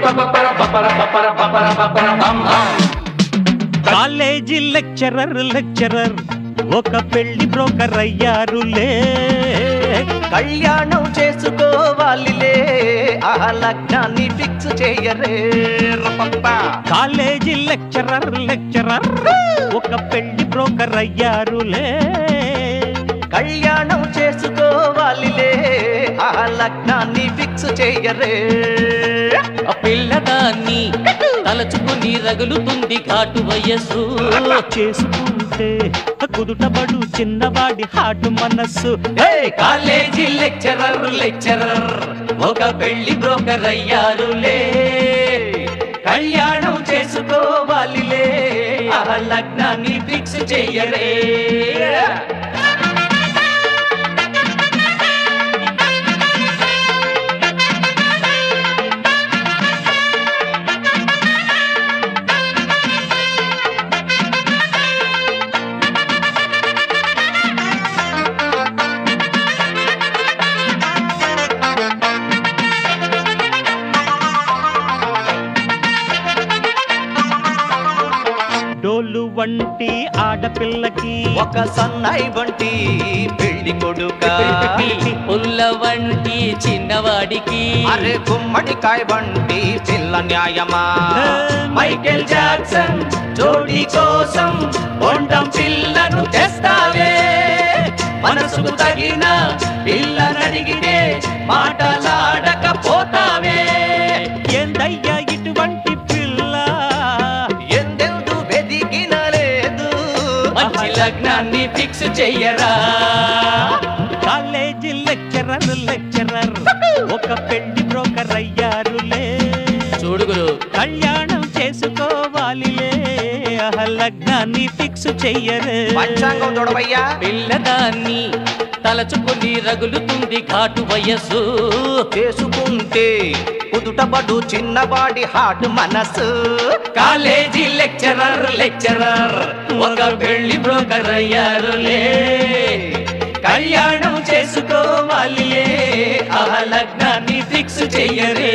College lecturer lecturer ఒక పెళ్లి broker అయ్యారులే కళ్యాణం చేసుకోవాలిలే ఆ లగ్నాన్ని ఫిక్స్ చేయరే రపప్ప. కాలేజీ లెక్చరర్ లెక్చరర్ ఒక పెళ్లి బ్రోకర్ అయ్యారులే కళ్యాణం చేసుకోవాలిలే ఆ లగ్నాన్ని ఫిక్స్ చేయరే ఆ పిల్లదాన్ని తలచుకుని రగులుతుంది ఘాటు వయస్సు చేసుకుంటే కుదుటబడు చిన్నవాడి హాటు మనస్సు ఏ కాలేజీ లెక్చరర్ లెక్చరర్ ఒక పెళ్లి బ్రోకర్ అయ్యారులే కళ్యాణం చేసుకోవాలిలే ఆ లగ్నాన్ని ఫిక్స్ చెయ్యరే డోలు వంటి ఆడపిల్లకి ఒక సన్నాయి వంటి పెళ్లి కొడుక పుల్ల వంటి చిన్నవాడికి అరే గుమ్మడికాయ వంటి పిల్ల న్యాయమా మైకేల్ జాక్సన్ జోడి కోసం బొండం పిల్లను తెస్తావే మనసుకు తగిన పిల్లనడిగితే మాటలాడకపోతావే ఏందయ్యా ఇటువంటి పిల్ల ఎందెందు వెదిగిన లేదు మంచి లగ్నాన్ని ఫిక్స్ చెయ్యరా కాలేజీ లెక్చరర్ లెక్చరర్ ఒక పెళ్లి బ్రోకర్ అయ్యారులే చూడుగురు కళ్యాణం చేసుకోవాలిలే ఆహా, లగ్నాన్ని ఫిక్స్ చెయ్యరే పంచాంగం చూడవయ్యా పిల్లదాన్ని తలచుకుని రగులుతుంది ఘాటు వయస్సు చేసుకుంటే కుదుటబడు చిన్నవాడి హాట్ మనసు కాలేజీ లెక్చరర్ లెక్చరర్ ఒక పెళ్లి బ్రోకర్ అయ్యారులే కళ్యాణం చేసుకోవాలిలే ఆ లగ్నాన్ని ఫిక్స్ చెయ్యరే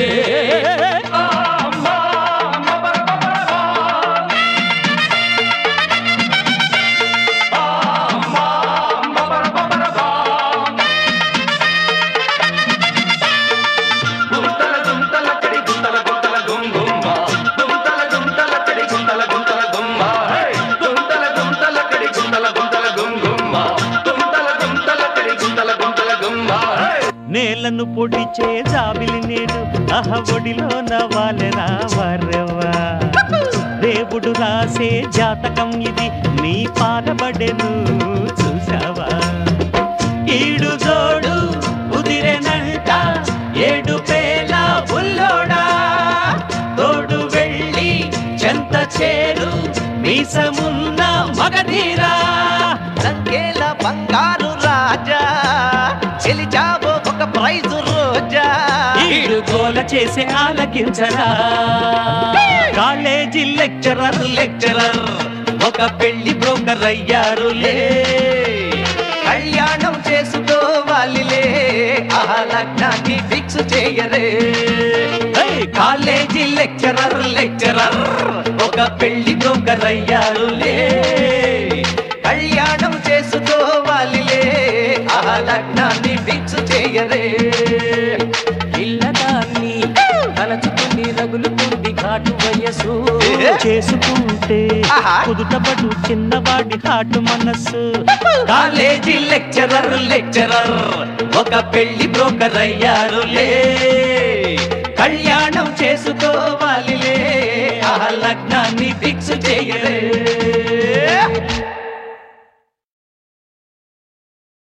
నేలను పొడిచే జాబిలి నేను అహ ఒడిలో నవాలెరా వరెవా దేవుడు రాసే జాతకం ఇది నీ పాలబడెను చూసావా ఈడు జోడు కుదిరెనంట ఏడు పేల బుల్లోడా తోడు వెళ్ళి చెంత చేరు మీసమున్న మగధీరా రంగేల బంగారు రాజా చెలిచావో ఒక ప్రైజు రోజా ఈడు గోల చేసే ఆలకించరా కాలేజీ లెక్చరర్ లెక్చరర్ ఒక పెళ్లి బ్రోకర్ అయ్యారులే కళ్యాణం చేసుకోవాలిలే ఆ లగ్నాన్ని ఫిక్స్ చేయరే ఏయ్, కాలేజీ లెక్చరర్ లెక్చరర్ ఒక పెళ్లి బ్రోకర్ అయ్యారులే కళ్యాణం చేసుకోవాలిలే ఆ లగ్నాన్ని ఫిక్స్ చేయరే పిల్లదాన్ని తలచుకుని రగులుతుంది ఘాటు వయస్సు చేసుకుంటే ఆహా. కుదుటబడు చిన్నవాడి హాటు మనస్సు కాలేజీ లెక్చరర్ లెక్చరర్ ఒక పెళ్లి బ్రోకర్ అయ్యారులే కళ్యాణం చేసుకోవాలిలే ఆ లగ్నాన్ని ఫిక్స్ చేయలే